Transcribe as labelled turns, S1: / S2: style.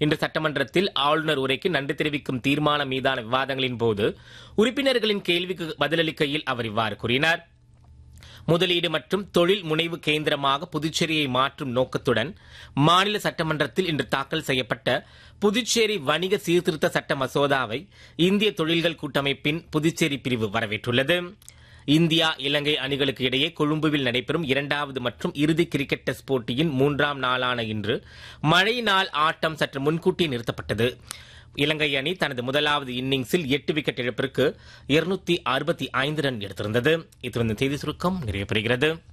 S1: இன்று சட்டமன்றத்தில் ஆளுநர் உரைக்கு நன்றி தெரிவிக்கும் தீர்மானம் மீதான விவாதங்களின் போது உறுப்பினர்களின் கேள்விக்கு பதிலளிக்கையில் அவர் இவ்வாறு கூறினார் முதலீடு மற்றும் தொழில் முனைவு கேந்திரமாக புதுச்சேரியை மாற்றும் நோக்கத்துடன் மாநில சட்டமன்றத்தில் இன்று தாக்கல் செய்யப்பட்ட புதுச்சேரி வணிக சீர்திருத்த சட்ட மசோதாவை இந்திய தொழில்கள் கூட்டமைப்பின் புதுச்சேரி பிரிவு வரவேற்றுள்ளது இந்தியா இலங்கை அணிகளுக்கு இடையே கொழும்புவில் நடைபெறும் இரண்டாவது மற்றும் இறுதி கிரிக்கெட் டெஸ்ட் போட்டியின் மூன்றாம் நாளான இன்று மழை நாள் ஆட்டம் சற்று முன்கூட்டியே நிறுத்தப்பட்டது இலங்கை அணி தனது முதலாவது இன்னிங்ஸில் எட்டு விக்கெட் இழப்பிற்கு இருநூத்தி அறுபத்தி ஐந்து ரன் எடுத்திருந்தது இத்துடன் இந்த செய்தி சுருக்கம் நிறைவு பெறுகிறது